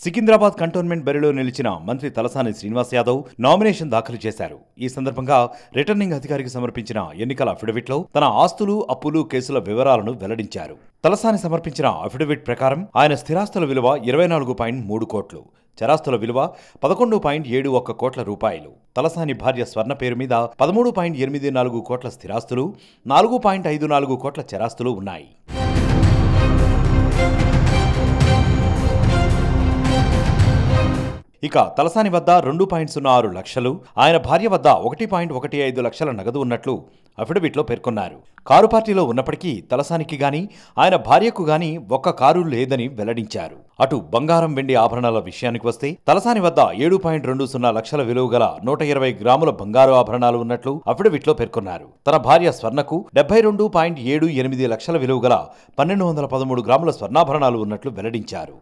Secunderabad cantonment బరిలో నిలిచిన మంత్రి తలసాని శ్రీనివాస్ యాదవ్ నామినేషన్ దాఖలు చేశారు ఈ సందర్భంగా రిటర్నింగ్ అధికారికి సమర్పించిన ఎన్నికల అఫిడవిట్లో తన ఆస్తులు అప్పులు కేసుల వివరాలను వెల్లడించారు తలసాని సమర్పించిన అఫిడవిట్ ప్రకారం ఆయన స్థిరాస్తుల విలువ ఇరవై నాలుగు పాయింట్ మూడు కోట్లు చరాస్తుల విలువ పదకొండు పాయింట్ ఏడు ఒక్క కోట్ల రూపాయలు తలసాని భార్య స్వర్ణ పేరు మీద పదమూడు పాయింట్ ఎనిమిది నాలుగు కోట్ల స్థిరాస్తులు నాలుగు పాయింట్ ఐదు నాలుగు కోట్ల చరాస్తులు ఉన్నాయి ఇక తలసాని వద్ద రెండు పాయింట్ సున్నా ఆరు లక్షలు ఆయన భార్య వద్ద ఒకటి పాయింట్ ఒకటి ఐదు లక్షల నగదు ఉన్నట్లు అఫిడవిట్లో పేర్కొన్నారు కారు పార్టీలో ఉన్నప్పటికీ తలసానికి గాని ఆయన భార్యకు గాని ఒక్క కారు లేదని వెల్లడించారు అటు బంగారం వెండి ఆభరణాల విషయానికి వస్తే తలసాని వద్ద ఏడు పాయింట్ రెండు సున్నా లక్షల విలువ గల నూట ఇరవై గ్రాముల బంగారు ఆభరణాలు ఉన్నట్లు అఫిడవిట్లో పేర్కొన్నారు తన భార్య స్వర్ణకు డెబ్బై రెండు పాయింట్ ఏడు ఎనిమిది లక్షల విలువ గల పన్నెండు వందల పదమూడు గ్రాముల స్వర్ణాభరణాలు ఉన్నట్లు వెల్లడించారు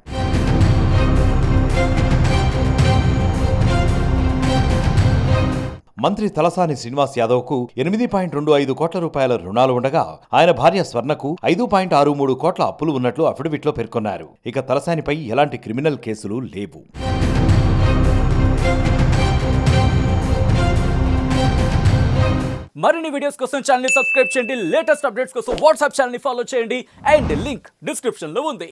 మంత్రి తలసాని శ్రీనివాస్ యాదవ్కు ఎనిమిది పాయింట్ రెండు ఐదు కోట్ల రూపాయల రుణాలు ఉండగా ఆయన భార్య స్వర్ణకు ఐదు పాయింట్ ఆరు మూడు కోట్ల అప్పులు ఉన్నట్లు అఫిడవిట్లో పేర్కొన్నారు ఇక తలసానిపై ఎలాంటి క్రిమినల్ కేసులు లేవు మరిన్ని వీడియోస్ కోసం ఛానల్ సబ్స్క్రైబ్ చేయండి లేటెస్ట్ అప్డేట్స్ కోసం వాట్సాప్ ఛానల్ ఫాలో చేయండి అండ్ లింక్ డిస్క్రిప్షన్ లో ఉంది